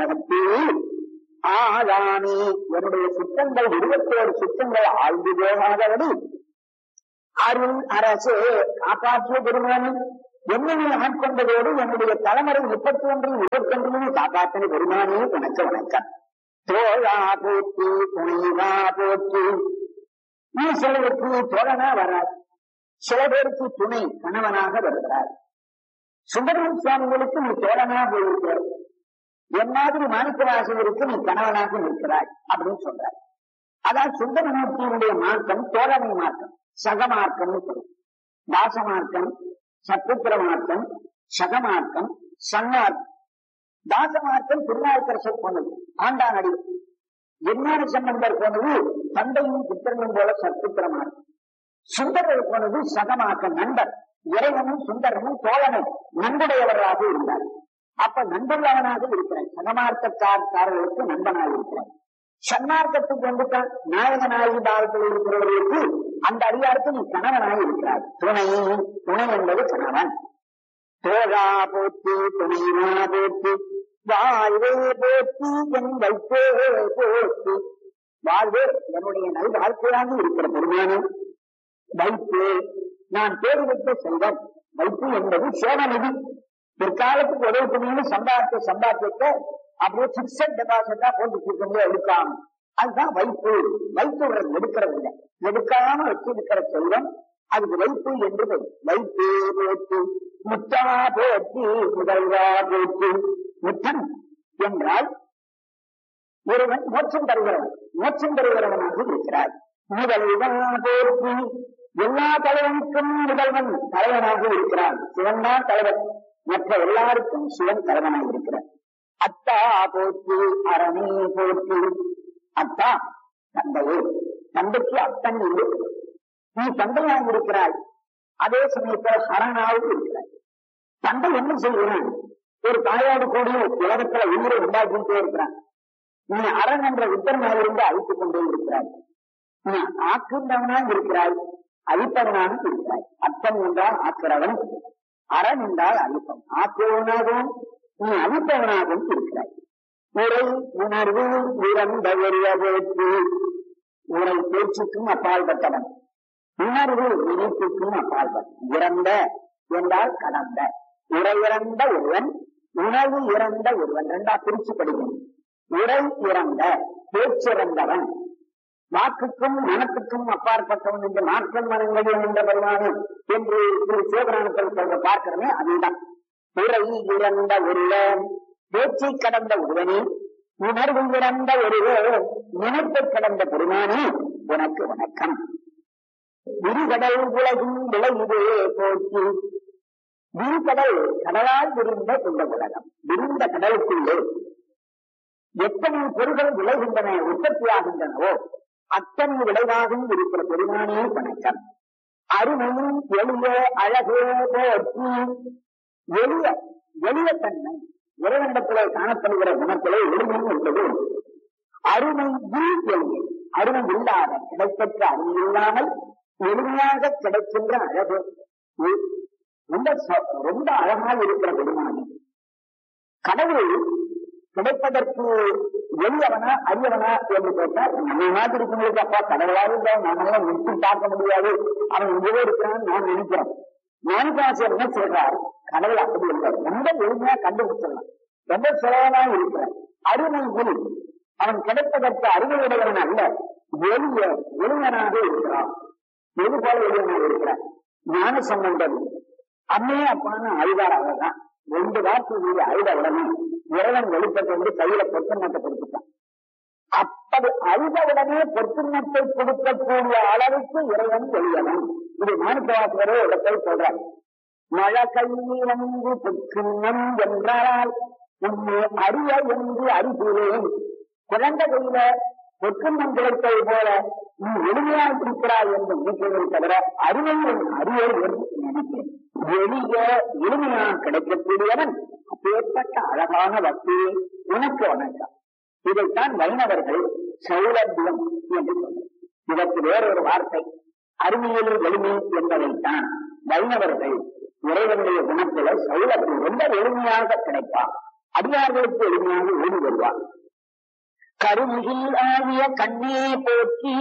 உலகத்தில் ஆதானி என்னுடைய சுத்தங்கள் இருபத்தோரு சுத்தங்கள் ஆழ்ந்து போகாதபடி அருள் அரசே காப்பாற்றிய பெருமானி என்னை ஆட்கொண்டதோடு என்னுடைய தலைமுறை முப்பத்தி ஒன்றில் இருபத்தொன்றிலும் காப்பாற்றின பெருமானே உனக்கு வணக்கம் தோழா போற்றி துணைவா போற்றி நீ சிலருக்கு தோழனா வராது சில பேருக்கு துணை கணவனாக வருகிறார் சுந்தரம் சுவாமிகளுக்கு நீ தோழனா போயிருக்கிறார் என் மாதிரி மாணிக்கவாசகருக்கு நீ கணவனாக நிற்கிறாய் அப்படின்னு சொல்றார் அதான் சுந்தரமூர்த்தியினுடைய மார்க்கம் தோழமை மார்க்கம் சகமார்க்கம் தாசமார்க்கம் சத்புத்திர மார்க்கம் சகமார்க்கம் சன்மார்க்கம் தாசமார்க்கம் திருநாவுக்கரசர் போனது ஆண்டான் அடி எண்ணான சம்பந்தர் போனது தந்தையும் புத்திரனும் போல சத்புத்திர மார்க்கம் சுந்தரர் போனது சகமாக்க நண்பர் இறைவனும் சுந்தரனும் தோழனும் நண்புடையவராக இருந்தார் அப்ப நண்பர்களவனாக இருக்கிறார் சகமார்க்கக்காரர்களுக்கு நண்பனாக இருக்கிறார் சன்மார்க்கத்துக்கு வந்துட்டான் நாயக நாயகி பாவத்தில் இருக்கிறவர்களுக்கு அந்த அடியாருக்கு நீ கணவனாக இருக்கிறாய் துணை துணை என்பது கணவன் தோழா போற்றி துணைவா போற்றி வாழ்வே போற்றி என் வைப்பே போற்றி வாழ்வே என்னுடைய நல் வாழ்க்கையாக இருக்கிற பெருமானே வைப்பு நான் தேர்விட்ட செல்வன் வைப்பு என்பது சேவநிதி பிற்காலத்துக்கு உதவுத்துமைன்னு சம்பாதித்த சம்பாத்தியத்தை அப்படியே பிக்சட் டெபாசிட்டா போட்டு வச்சிருக்கோம் எடுக்காம அதுதான் வைப்பு வைப்பு விடுறது எடுக்கிறது இல்லை எடுக்காம வச்சிருக்கிற செல்வம் அதுக்கு வைப்பு என்று பெயர். வைப்பு போட்டு முத்தா போட்டு முதல்வா போட்டு முத்தன் என்றால் ஒருவன் மோட்சம் தருகிறவன் மோட்சம் தருகிறவனாக இருக்கிறார் முதல்வன் போற்றி எல்லா தலைவனுக்கும் முதல்வன் தலைவனாக இருக்கிறான் சிவன் தான் தலைவன் மற்ற எல்லாருக்கும் சிவன் தலைவனாக இருக்கிறார் அத்தா போற்றி அரணே போற்றி அத்தா தந்தையே தந்தைக்கு அத்தன் இல்லை நீ தந்தையாக இருக்கிறாய் அதே சமயத்தில் சரணாவும் இருக்கிறாய் தந்தை என்ன செய்கிறான் ஒரு தாயோடு கூடி உலகத்துல உயிரை உண்டாக்கிட்டே இருக்கிறான் நீ அரண் என்ற உத்தரமாக இருந்து அழித்துக் கொண்டே இருக்கிறாய் நீ ஆக்குந்தவனாக இருக்கிறாய் அழிப்பவனாக இருக்கிறாய் அத்தன் என்றால் ஆக்கிறவன் அரண் என்றால் அழிப்பவன் ஆக்குவனாகவும் நீ அழிப்பவனாகவும் இருக்கிறாய் உரை உணர்வு இறந்த ஒருவ போற்றி உரை பேச்சுக்கும் அப்பால்பட்டவன் உணர்வு நினைப்புக்கும் அப்பால்பட்டவன் இறந்த என்றால் கடந்த உரை இறந்த ஒருவன் உணர்வு இறந்த ஒருவன் ரெண்டா பிரிச்சு படிக்கணும் உரை இறந்த பேச்சிறந்தவன் வாக்குக்கும் மனத்துக்கும் அப்பாற்பட்டவன் என்று மாற்றம் மனங்கள் என்ற பெருமானு என்று திரு சிவபுராணத்தில் சொல்ற பார்க்கிறமே அதுதான் உரை இறந்த ஒருவன் பேச்சை கடந்த ஒருவனே உணர்வு இறந்த ஒருவர் நினைப்பை கடந்த பெருமானே உனக்கு வணக்கம் விரிகடல் உலகின் விளையுதே போற்றி விரிகடல் கடலால் விரிந்த இந்த உலகம் விரிந்த கடலுக்குள்ளே எத்தனை பொருள்கள் விளைகின்றன உற்பத்தியாகின்றனவோ அத்தனை விளைவாகவும் இருக்கிற பெருமானே வணக்கம் அருமையும் எளிய அழகே போற்றி எளிய எளிய தன்மை இறைவனிடத்திலே காணப்படுகிற குணத்திலே எளிமை என்பது அருமை எளிய அருமை இல்லாத கிடைப்பற்ற அருமை இல்லாமல் எளிமையாக கிடைக்கின்ற அழகு ரொம்ப ச- ரொம்ப அழகாக இருக்கிற பெருமானே கடவுள் கிடைப்பதற்கு எளியவனா அரியவனா என்று கேட்டால் நம்ம மாதிரி இருக்கவங்களுக்கு அப்பா கடவுளாக இல்லை நாமெல்லாம் நிறுத்தி பார்க்க முடியாது அவன் இங்கே இருக்கிறான்னு நான் நினைக்கிறேன் மாணிக்காசர் என்ன சொல்றார் கடவுள் அப்படி இல்லை ரொம்ப எளிமையா கண்டுபிடிச்சிடலாம் ரொம்ப சுலபமா இருக்கிறார் அருமையில் அவன் கிடைப்பதற்கு அருமையுடையவன் அல்ல எளிய எளியனாக இருக்கிறான் எது போல எளியனாக இருக்கிறார் ஞான சம்பந்தம் அம்மையே அப்பான்னு அழுதார் அவர்தான் ரெண்டு வார்த்தை மீது அழுத உடனே இறைவன் வெளிப்பட்டு வந்து கையில பொத்தன்னத்தை கொடுத்துட்டான் அப்படி அழுத உடனே பொத்துண்ணத்தை கொடுக்கக்கூடிய அளவுக்கு இறைவன் எளியவன் இது மாணிக்கவாசகரே இடத்தை சொல்றார் மழை கையில் வந்து பொற்றுண்ணம் என்றால் உன்னை அறிய என்று அறிகிறேன் குழந்தை கையில பொற்றுண்ணம் கிடைத்தது போல நீ எளிமையாக இருக்கிறாய் என்று நினைக்கிறதை தவிர அறிவை அறிய என்று நினைக்கிறேன் எளிய எளிமையாக கிடைக்கக்கூடியவன் அப்பேற்பட்ட அழகான வசதியை உனக்கு வணக்கம் இதைத்தான் வைணவர்கள் சௌலபியம் என்று சொல்றார் இதற்கு வேறொரு வார்த்தை அருமையில் எளிமை என்பதைத்தான் வைணவர்கள் இறைவனுடைய குணத்தில சௌலபியம் ரொம்ப எளிமையாக கிடைப்பான் அடியார்களுக்கு எளிமையாக ஓடி வருவார் கருமுகில் ஆகிய கண்ணே போற்றி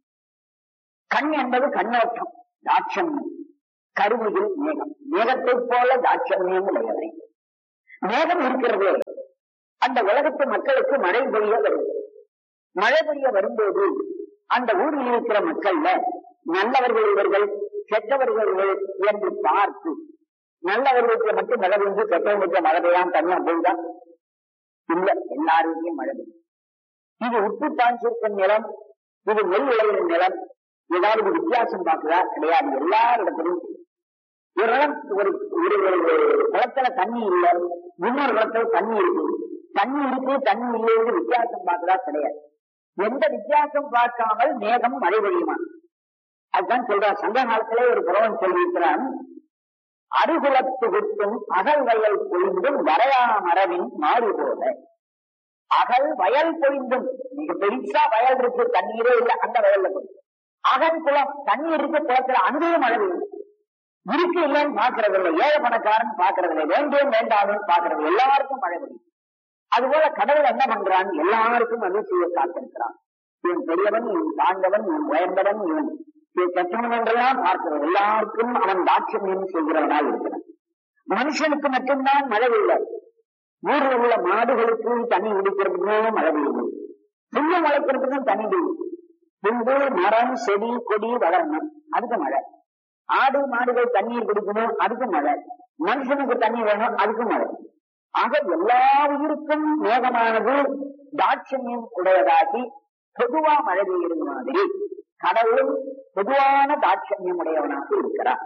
கண் என்பது கண்ணோட்டம் தாட்சண்யம் கருமுகில் மேகம் மேகத்தைப் போல தாட்சண்யம் உடையவரை மேகம் இருக்கிறதே அந்த உலகத்து மக்களுக்கு மழை பொழிய வரும் மழை பொழிய வரும்போது அந்த ஊரில் இருக்கிற மக்கள்ல நல்லவர்கள் இவர்கள் கெட்டவர்கள் என்று பார்த்து நல்லவர்களுக்கு மட்டும் மழை பெஞ்சு கெட்டவங்களுக்கு மழை பெய்யாம தனியா போய்தா இல்ல எல்லாருமே மழை பெய்யும் இது உப்பு பாய்ச்சிருக்கும் நிலம் இது நெல் விளையிற நிலம் ஏதாவது வித்தியாசம் பார்க்குதா கிடையாது எல்லா இடத்திலும் ஒரு இடம் ஒரு ஒரு ஒரு குளத்துல தண்ணி இல்ல இன்னொரு குளத்துல தண்ணி இருக்கு தண்ணி இருக்கு தண்ணி இல்லைன்னு வித்தியாசம் பார்க்குதா கிடையாது எந்த வித்தியாசம் பார்க்காமல் மேகம் மழை பெய்யுமா அதுதான் சொல்றான் சங்க காலத்திலே ஒரு புறவன் சொல்லியிருக்கிறான் அருகுலத்து விட்டும் அகல் வயல் பொழிந்தும் வரையா மரபின் மாறி போல அகல் வயல் பொழிந்தும் மிக பெருசா வயல் இருக்கு தண்ணீரே இல்ல அந்த வயல்ல போய் அகல் குளம் தண்ணி இருக்கு குளத்துல அங்கேயும் மழை பெய்யும் இருக்கு இல்லைன்னு பாக்குறது இல்லை ஏழை பணக்காரன் பாக்குறது இல்லை வேண்டும் வேண்டாம்னு பாக்குறது இல்லை. எல்லாருக்கும் மழை பெய்யும் அதுபோல கடவுள் என்ன பண்றான் எல்லாருக்கும் அது செய்ய காத்திருக்கிறான் இவன் பெரியவன் இவன் தாழ்ந்தவன் இவன் உயர்ந்தவன் இவன் கற்றவன் என்றெல்லாம் பார்க்கிறது எல்லாருக்கும் அவன் தாட்சியம் செய்கிறவனாய் இருக்கிறான் மனுஷனுக்கு மட்டும்தான் மழை இல்லை ஊர்ல உள்ள மாடுகளுக்கு தண்ணி குடிக்கிறதுக்கும் மழை பெய்யுது புல்லு முளைக்கிறதுக்கும் தண்ணி பெய்யுது புல்லு மரம் செடி கொடி வளரணும் அதுக்கு மழை ஆடு மாடுகள் தண்ணீர் குடிக்கணும் அதுக்கு மழை மனுஷனுக்கு தண்ணி வேணும் அதுக்கு மழை ஆக எல்லா உயிருக்கும் மேகமானது தாட்சண்யம் உடையதாகி பொதுவா மழை பெய்யுறது மாதிரி கடவுளும் பொதுவான தாட்சண்யம் உடையவனாக இருக்கிறார்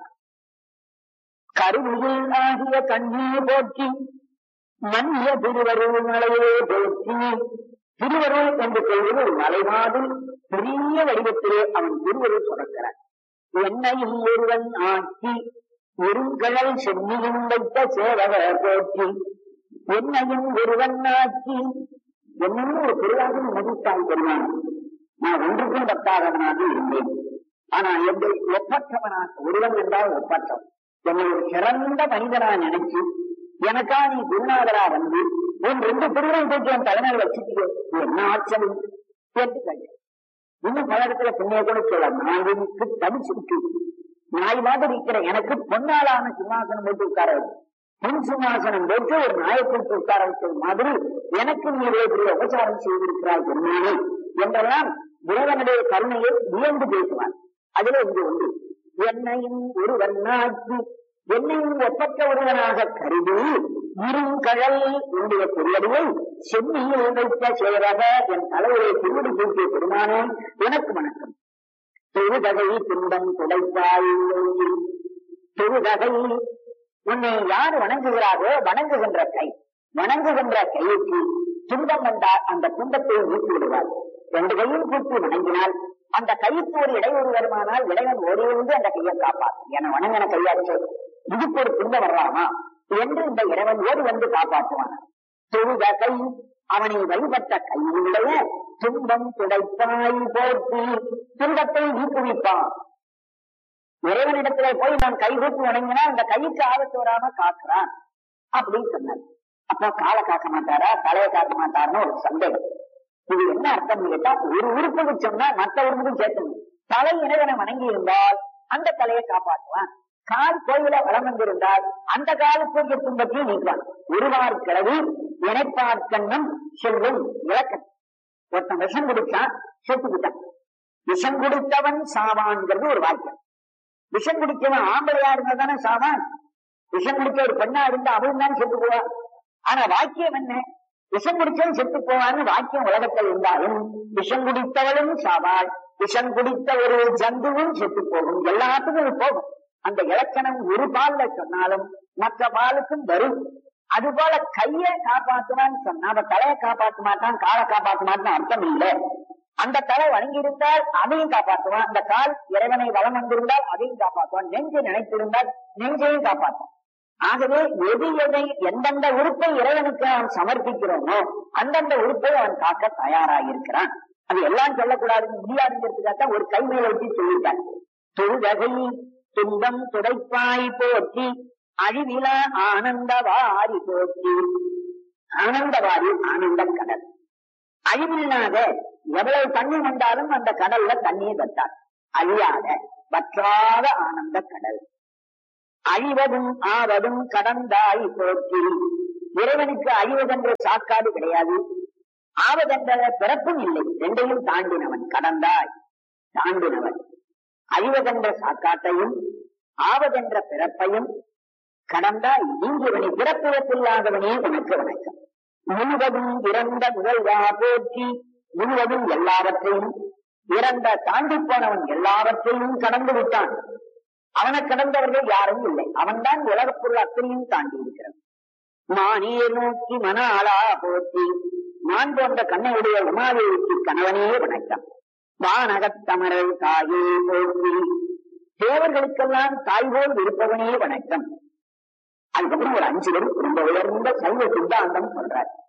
கருவியில் ஆகிய கண்ணீர் போற்றி மன்னிய திருவருள் மலையே போற்றி திருவருள் என்று சொல்வது ஒரு மலை மாதிரி பெரிய வடிவத்திலே அவன் திருவருள் சுரக்கிறார் என்னையும் ஒருவன் ஆக்கி இருங்கடல் சென்னியும் வைத்த சேவக போற்றி என்னையும் ஒருவன் ஆக்கி என்னையும் ஒரு பெரியாக மதித்தாய் பெருமான் நான் ஒன்றுக்கும் பத்தாதவனாக இருந்தேன் ஆனா என்னை ஒப்பற்றவனாக ஒருவன் என்றால் ஒப்பற்றம் என்னை ஒரு சிறந்த மனிதனா நினைச்சு எனக்கா நீ குருநாதரா வந்து உன் ரெண்டு திருவிழம் தூக்கி என் தலைமையில் வச்சுட்டு என்ன ஆச்சரியம் கேட்டு கேட்டேன் இன்னும் பல இடத்துல பின்னைய கூட சொல்லலாம் நான் எனக்கு தனிச்சுட்டு நாய் மாதிரி இருக்கிற எனக்கு பொன்னாலான சிம்மாசனம் போட்டு உட்கார வச்சு பொன் சிம்மாசனம் போட்டு ஒரு நாயத்திற்கு உட்கார வச்சது மாதிரி எனக்கு நீ இவ்வளவு பெரிய உபச்சாரம் செய்திருக்கிறாய் பெருமானே என்றெல்லாம் இறைவனுடைய கருணையை வியந்து பேசுவான் அதுல இங்கு உண்டு என்னையும் ஒருவன் நாட்டு என்னையும் ஒப்பற்ற ஒருவனாக கருதி இருங்கழல் என்னுடைய திருவடியை சென்னியில் வைத்த சேரக என் தலைவரை திருவடி பூட்டிய பெருமானே எனக்கு வணக்கம் தொழுதகை துன்பம் துடைத்தாய் தொழுதகை உன்னை யார் வணங்குகிறாரோ வணங்குகின்ற கை வணங்குகின்ற கைக்கு துன்பம் வந்தால் அந்த துன்பத்தை நீக்கி விடுவார் ரெண்டு கையும் கூட்டி வணங்கினால் அந்த கைக்கு ஒரு இடையூறு வருமானால் இடைவன் ஓடியிருந்து அந்த கையை காப்பாற்றும் என வணங்கின கையாச்சு இதுக்கு ஒரு துன்பம் வரலாமா என்று இந்த இறைவன் ஓடி வந்து காப்பாற்றுவான் தொழுத கை அவனை வழிபட்ட கையினுடைய துன்பம் துடைப்பாய் போற்றி துன்பத்தை நீக்குவிப்பான் இறைவனிடத்துல போய் நான் கை கூப்பி வணங்கினா அந்த கைக்கு ஆபத்து வராம காக்குறான் அப்படின்னு சொன்னார் அப்ப காலை காக்க மாட்டாரா தலையை காக்க மாட்டாருன்னு ஒரு சந்தேகம் இது என்ன அர்த்தம் கேட்டா ஒரு உறுப்புக்கு சொன்னா மற்ற உறுப்புக்கும் சேர்க்கணும் தலை இறைவனை வணங்கி இருந்தால் அந்த தலையை காப்பாற்றுவான் கால் கோயில வளம் வந்திருந்தால் அந்த காலுக்கு துன்பத்தையும் நீக்குவான் ஒருவார் கிழவி இணைப்பார் கண்ணம் செல்வம் விளக்கம் ஒருத்தன் விஷம் குடிச்சான் செத்துக்கிட்டான் விஷம் குடித்தவன் சாவான்ங்கிறது ஒரு வாக்கியம் விஷம் குடிச்சவன் ஆம்பளையா இருந்தா தானே சாவான் விஷம் குடிச்ச ஒரு பெண்ணா இருந்தா அவன் தான் செத்து போவா ஆனா வாக்கியம் என்ன விஷம் குடிச்சவன் செத்து போவான்னு வாக்கியம் உலகத்தில் இருந்தாலும் விஷம் குடித்தவளும் சாவாள் விஷம் குடித்த ஒரு ஜந்துவும் செத்து போகும் எல்லாத்துக்கும் இது போகும் அந்த இலக்கணம் ஒரு பால்ல சொன்னாலும் மற்ற பாலுக்கும் வரும் அது போல கையை காப்பாத்துவான்னு சொன்னா அவ தலையை காப்பாற்ற மாட்டான் காலை காப்பாற்ற மாட்டான் அர்த்தம் இல்லை அந்த தலை வணங்கி இருந்தால் அதையும் காப்பாற்றுவான் அந்த கால் இறைவனை வளம் வந்திருந்தால் அதையும் காப்பாற்றுவான் நெஞ்சை நினைத்திருந்தால் நெஞ்சையும் காப்பாற்றுவான் ஆகவே எது எதை எந்தெந்த உறுப்பை இறைவனுக்கு அவன் சமர்ப்பிக்கிறோமோ அந்தந்த உறுப்பை அவன் காக்க தயாராக இருக்கிறான் அது எல்லாம் சொல்லக்கூடாது முடியாதுங்கிறதுக்காக ஒரு கை மேல வச்சு சொல்லிட்டான் தொழுதகை துன்பம் துடைப்பாய் போற்றி அழிவிலா ஆனந்த வாரி போற்றி ஆனந்தவாரி ஆனந்த கடல் அழிவில்லாத எவ்வளவு தண்ணி வந்தாலும் அந்த கடல்ல தண்ணீர் வத்தார் அழியாத வற்றாத ஆனந்த கடல் அழிவதும் ஆவதும் கடந்தாய் போற்றி இறைவனுக்கு அழிவதென்ற சாக்காடு கிடையாது ஆவதென்ற பிறப்பும் இல்லை ரெண்டையும் தாண்டினவன் கடந்தாய் தாண்டினவன் அழிவதென்ற சாக்காட்டையும் ஆவதென்ற பிறப்பையும் கடந்தாய் நீங்கியவனை பிறப்பிறப்பில்லாதவனே உனக்கு வணக்கம் முழுவதும் இறந்த முதல்வா போற்றி முழுவதும் எல்லாவற்றையும் இறந்த தாண்டி போனவன் எல்லாவற்றையும் கடந்து விட்டான் அவனை கடந்தவர்கள் யாரும் இல்லை அவன்தான் உலகப் பொருள் அத்தனையும் தாண்டி இருக்கிறான் மானே நோக்கி மன ஆளா போற்றி நான் போன்ற கண்ணையுடைய உமாதேவிக்கு கணவனே வணக்கம் வானகத்தமரல் தாயே போற்றி தேவர்களுக்கெல்லாம் தாய் போல் இருப்பவனே வணக்கம் அதுக்கப்புறம் ஒரு அஞ்சு பேர் ரொம்ப உயர்ந்த சைவ சித்தாந்தம் சொல்றார்